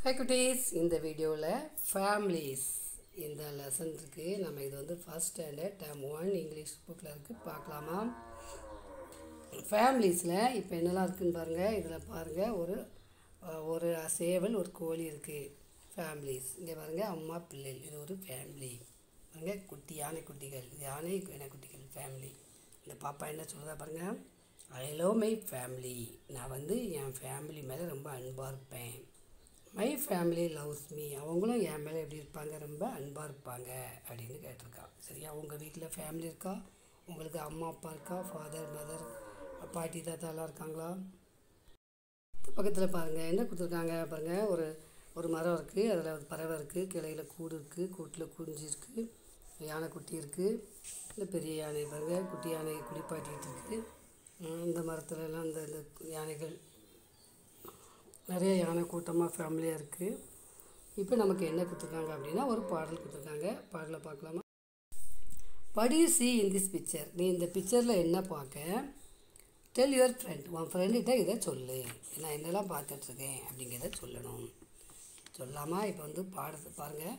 High குட்டீஸ் இந்த வீடியோவில் ஃபேமிலிஸ் இந்த லெசன் இருக்குது நம்ம இது வந்து first standard term one English புக்கில் இருக்குது பார்க்கலாமா ஃபேமிலிஸில் இப்போ என்னெல்லாம் இருக்குன்னு பாருங்கள் இதில் பாருங்கள் ஒரு அஹ், ஒரு சேவல் ஒரு கோழி இருக்குது ஃபேமிலிஸ் இங்கே பாருங்கள் அம்மா பிள்ளைகள் இது ஒரு ஃபேமிலி பாருங்க குட்டி யானை குட்டிகள் இது யானை யானை குட்டிகள் ஃபேமிலி இந்த பாப்பா என்ன சொல்லுதா பாருங்கள் ஐ லவ் மை ஃபேமிலி நான் வந்து என் ஃபேமிலி மேலே ரொம்ப அன்பாக இருப்பேன் மை ஃபேமிலி லவ்ஸ் மீ அவங்களும் என் மேலே எப்படி இருப்பாங்க ரொம்ப அன்பாக இருப்பாங்க அப்படின்னு கேட்டிருக்கா சரியா உங்கள் வீட்டில் ஃபேமிலி இருக்கா உங்களுக்கு அம்மா அப்பா இருக்கா ஃபாதர் மதர் பாட்டி தாத்தா எல்லாம் இருக்காங்களா பக்கத்தில் பாருங்கள் என்ன கொடுத்துருக்காங்க பாருங்கள் ஒரு ஒரு மரம் இருக்குது அதில் ஒரு பறவை இருக்குது கிளையில் கூடு இருக்குது கூட்டில் குஞ்சு இருக்குது யானை குட்டி இருக்குது இந்த பெரிய யானை பாருங்கள் குட்டி யானை குளிப்பாட்டிகிட்டு இருக்குது உம், இந்த மரத்துல எல்லாம் இந்த இந்த யானைகள் நிறைய யானை கூட்டமாக ஃபேமிலியாக இருக்குது இப்போ நமக்கு என்ன கொடுத்துருக்காங்க அப்படின்னா ஒரு பாடல் கொடுத்துருக்காங்க பாடலை பார்க்கலாமா படி சி இன் திஸ் பிக்சர் நீ இந்த பிக்சரில் என்ன பார்க்க டெல் யுவர் ஃப்ரெண்ட் உன் ஃப்ரெண்டுகிட்ட இதை சொல்லு நான் என்னெல்லாம் பார்த்துட்ருக்கேன் அப்படிங்கிறத சொல்லணும் சொல்லாமல் இப்போ வந்து பாடத்தை பாருங்கள்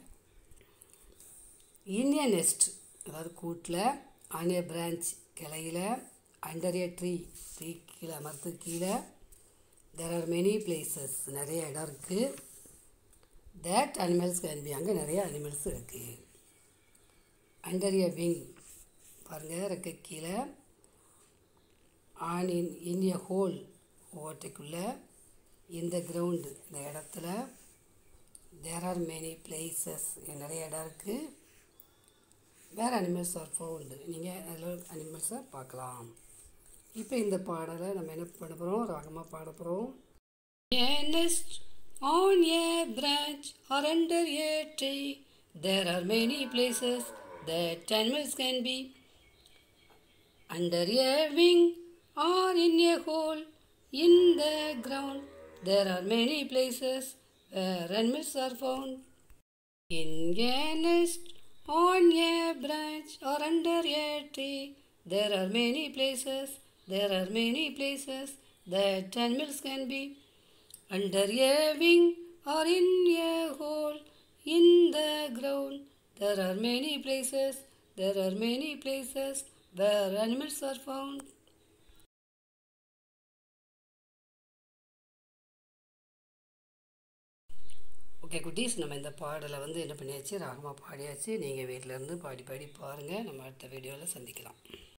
இந்திய நெஸ்ட் அதாவது கூட்டில் ஆனிய பிரான்ச் கிளையில் அண்டர் ஏ ட்ரீ ட்ரீ கீழே மரத்துக்கு கீழே தேர் ஆர் மெனி பிளேசஸ் நிறைய இடம் இருக்குது தேட் அனிமல்ஸ் கேன் பி அங்கே நிறைய அனிமல்ஸ் இருக்குது அண்டர் ஏ விங் பாருங்கள் ரெக்க கீழே on in in a whole ஓட்டைக்குள்ளே இந்த கிரவுண்டு இந்த இடத்துல தேர் ஆர் மெனி பிளேசஸ் நிறைய இடம் இருக்குது வேறு அனிமல்ஸ் ஆர் ஃபவுண்டு நீங்கள் அதில் அனிமல்ஸை பார்க்கலாம் இப்போ இந்த பாடலை நம்ம என்ன பண்ண போகிறோம் ராகமாக பாட போகிறோம் A nest on a branch or under a tree. There are many places that animals can be. Under a wing or in a hole in the ground. There are many places where animals are found. In a nest, on a branch, or under a tree, there are many places, there are many places that animals can be. Under a wing or in a hole in the ground, there are many places, there are many places where animals are found. Okay குட்டீஸ் நம்ம இந்த பாடலை வந்து என்ன பண்ணியாச்சு ராகமாக பாடியாச்சு நீங்கள் வீட்டில் இருந்து பாடி பாடி பாருங்கள் நம்ம அடுத்த வீடியோவில் சந்திக்கலாம்